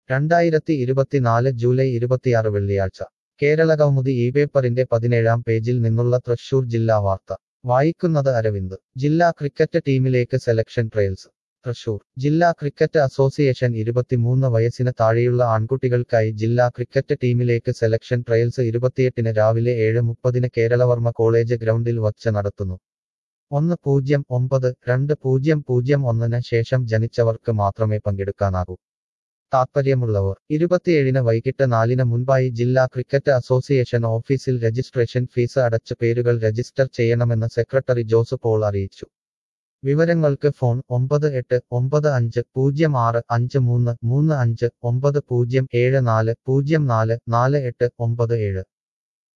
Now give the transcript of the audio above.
രണ്ടായിരത്തി ഇരുപത്തിനാല് ജൂലൈ ഇരുപത്തിയാറ് വെള്ളിയാഴ്ച കേരള കൗമുദി ഈ പേപ്പറിന്റെ പതിനേഴാം പേജിൽ നിന്നുള്ള തൃശൂർ ജില്ലാ വാർത്ത വായിക്കുന്നത് അരവിന്ദ് ജില്ലാ ക്രിക്കറ്റ് ടീമിലേക്ക് സെലക്ഷൻ ട്രയൽസ് തൃശൂർ ജില്ലാ ക്രിക്കറ്റ് അസോസിയേഷൻ ഇരുപത്തിമൂന്ന് വയസ്സിന് താഴെയുള്ള ആൺകുട്ടികൾക്കായി ജില്ലാ ക്രിക്കറ്റ് ടീമിലേക്ക് സെലക്ഷൻ ട്രയൽസ് ഇരുപത്തിയെട്ടിന് രാവിലെ ഏഴ് മുപ്പതിന് കേരളവർമ്മ കോളേജ് ഗ്രൗണ്ടിൽ വച്ച് നടത്തുന്നു ഒന്ന് പൂജ്യം ഒമ്പത് രണ്ട് പൂജ്യം പൂജ്യം ഒന്നിന് ശേഷം ജനിച്ചവർക്ക് മാത്രമേ പങ്കെടുക്കാനാകൂ താത്പര്യമുള്ളവർ ഇരുപത്തിയേഴിന് വൈകിട്ട് നാലിന് മുൻപായി ജില്ലാ ക്രിക്കറ്റ് അസോസിയേഷൻ ഓഫീസിൽ രജിസ്ട്രേഷൻ ഫീസ് അടച്ച് പേരുകൾ രജിസ്റ്റർ ചെയ്യണമെന്ന് സെക്രട്ടറി ജോസ് പോൾ അറിയിച്ചു വിവരങ്ങൾക്ക് ഫോൺ ഒമ്പത് എട്ട് ഒമ്പത് അഞ്ച് പൂജ്യം ആറ് അഞ്ച് മൂന്ന് മൂന്ന് അഞ്ച് ഒമ്പത് പൂജ്യം ഏഴ് നാല് പൂജ്യം നാല് നാല് എട്ട് ഒമ്പത് ഏഴ്